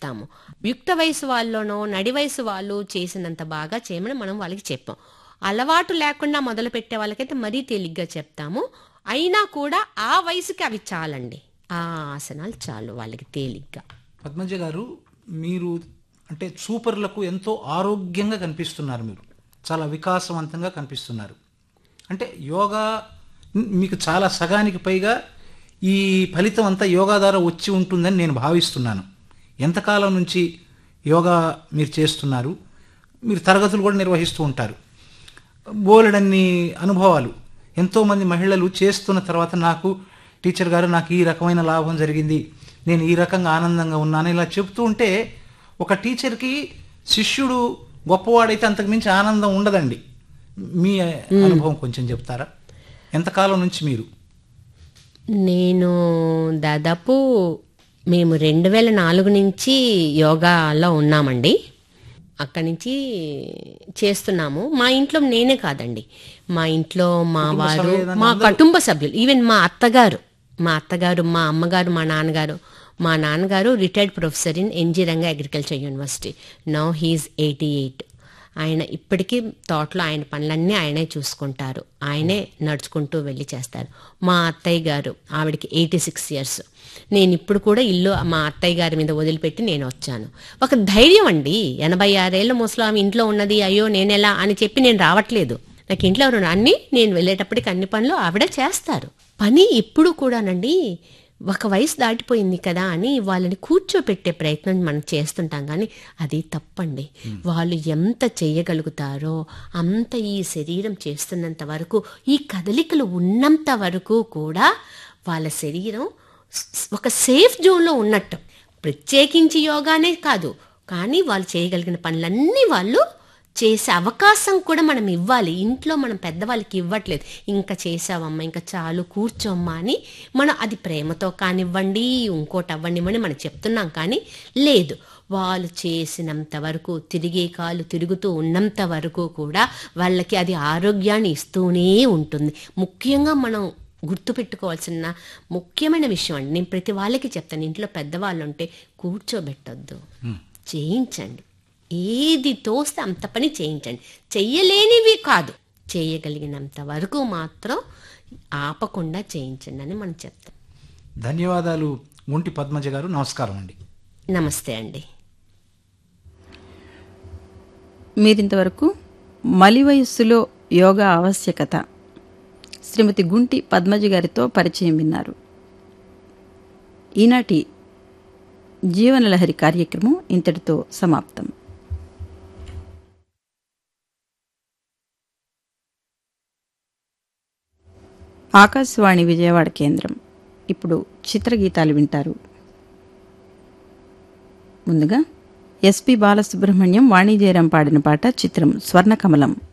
చెప్తాము యుక్త వయసు వాళ్ళలోనో నడి వయసు వాళ్ళు చేసినంత బాగా చేయమని మనం వాళ్ళకి చెప్పాం అలవాటు లేకుండా మొదలు పెట్టే వాళ్ళకైతే మరీ తేలిగ్గా చెప్తాము అయినా కూడా ఆ వయసుకి అవి చాలండి ఆ ఆసనాలు చాలు వాళ్ళకి తేలిగ్గా పద్మజ గారు మీరు అంటే సూపర్లకు ఎంతో ఆరోగ్యంగా కనిపిస్తున్నారు మీరు చాలా వికాసవంతంగా కనిపిస్తున్నారు అంటే యోగా మీకు చాలా సగానికి పైగా ఈ ఫలితం అంతా యోగా ద్వారా వచ్చి ఉంటుందని నేను భావిస్తున్నాను ఎంతకాలం నుంచి యోగా మీరు చేస్తున్నారు మీరు తరగతులు కూడా నిర్వహిస్తూ ఉంటారు బోలెడన్ని అనుభవాలు ఎంతోమంది మహిళలు చేస్తున్న తర్వాత నాకు టీచర్ గారు నాకు ఈ రకమైన లాభం జరిగింది నేను ఈ రకంగా ఆనందంగా ఉన్నాను ఇలా చెప్తూ ఉంటే ఒక టీచర్కి శిష్యుడు గొప్పవాడైతే అంతకుమించి ఆనందం ఉండదండి మీ అనుభవం కొంచెం చెప్తారా ఎంతకాలం నుంచి మీరు నేను దాదాపు మేము రెండు వేల నాలుగు నుంచి యోగాలో ఉన్నామండి అక్కడి నుంచి చేస్తున్నాము మా ఇంట్లో నేనే కాదండి మా ఇంట్లో మా వారు మా కుటుంబ సభ్యులు ఈవెన్ మా అత్తగారు మా అత్తగారు మా అమ్మగారు మా నాన్నగారు మా నాన్నగారు retired professor in NG Ranga agriculture university now he is eighty eight ఆయన ఇప్పటికీ తోటలో ఆయన పనులన్నీ ఆయనే చూసుకుంటారు ఆయనే నడుచుకుంటూ వెళ్ళి చేస్తారు మా అత్తయ్య గారు ఆవిడకి ఎయిటీ సిక్స్ ఇయర్స్ నేను ఇప్పుడు కూడా ఇల్లు మా అత్తయ్య గారి మీద వదిలిపెట్టి నేను వచ్చాను ఒక ధైర్యం అండి ఎనభై ఆరేళ్ళ ముసలామి ఇంట్లో ఉన్నది అయ్యో నేనెలా అని చెప్పి నేను రావట్లేదు నాకు ఇంట్లో ఎవరు అన్ని నేను వెళ్ళేటప్పటికి అన్ని పనులు ఆవిడ చేస్తారు పని ఇప్పుడు కూడానండి ఒక వయసు దాటిపోయింది కదా అని వాళ్ళని కూర్చోపెట్టే ప్రయత్నం మనం చేస్తుంటాం కానీ అది తప్పండి వాళ్ళు ఎంత చేయగలుగుతారో అంత ఈ శరీరం చేస్తున్నంత వరకు ఈ కదలికలు ఉన్నంత వరకు కూడా వాళ్ళ శరీరం స్- ఒక సేఫ్ జోన్లో ఉన్నట్టు ప్రత్యేకించి యోగానే కాదు కానీ వాళ్ళు చేయగలిగిన పనులన్నీ వాళ్ళు చేసే అవకాశం కూడా మనం ఇవ్వాలి ఇంట్లో మనం పెద్దవాళ్ళకి ఇవ్వట్లేదు ఇంకా చేసావమ్మా ఇంకా చాలు కూర్చోమ్మా అని మనం అది ప్రేమతో కానివ్వండి ఇంకోటి అవ్వండివ్వండి మనం చెప్తున్నాం కానీ లేదు వాళ్ళు చేసినంత వరకు తిరిగే కాలు తిరుగుతూ ఉన్నంత వరకు కూడా వాళ్ళకి అది ఆరోగ్యాన్ని ఇస్తూనే ఉంటుంది ముఖ్యంగా మనం గుర్తుపెట్టుకోవాల్సిన ముఖ్యమైన విషయం అండి నేను ప్రతి వాళ్ళకి చెప్తాను ఇంట్లో పెద్దవాళ్ళు ఉంటే కూర్చోబెట్టొద్దు చేయించండి ఏది తోస్తే అంత పని చేయించండి చెయ్యలేనివి కాదు చేయగలిగినంత వరకు మాత్రం ఆపకుండా చేయించండి అని మనం చెప్తాం ధన్యవాదాలు ఒంటి పద్మజ గారు నమస్కారం అండి నమస్తే అండి మీరింతవరకు మలి వయస్సులో యోగా ఆవశ్యకత శ్రీమతి గుంటి పద్మజ గారితో పరిచయం విన్నారు ఈనాటి జీవనలహరి కార్యక్రమం ఇంతటితో సమాప్తం ఆకాశవాణి విజయవాడ కేంద్రం ఇప్పుడు చిత్రగీతాలు వింటారు ముందుగా ఎస్పి బాలసుబ్రహ్మణ్యం వాణిజ్యరం పాడిన పాట చిత్రం స్వర్ణకమలం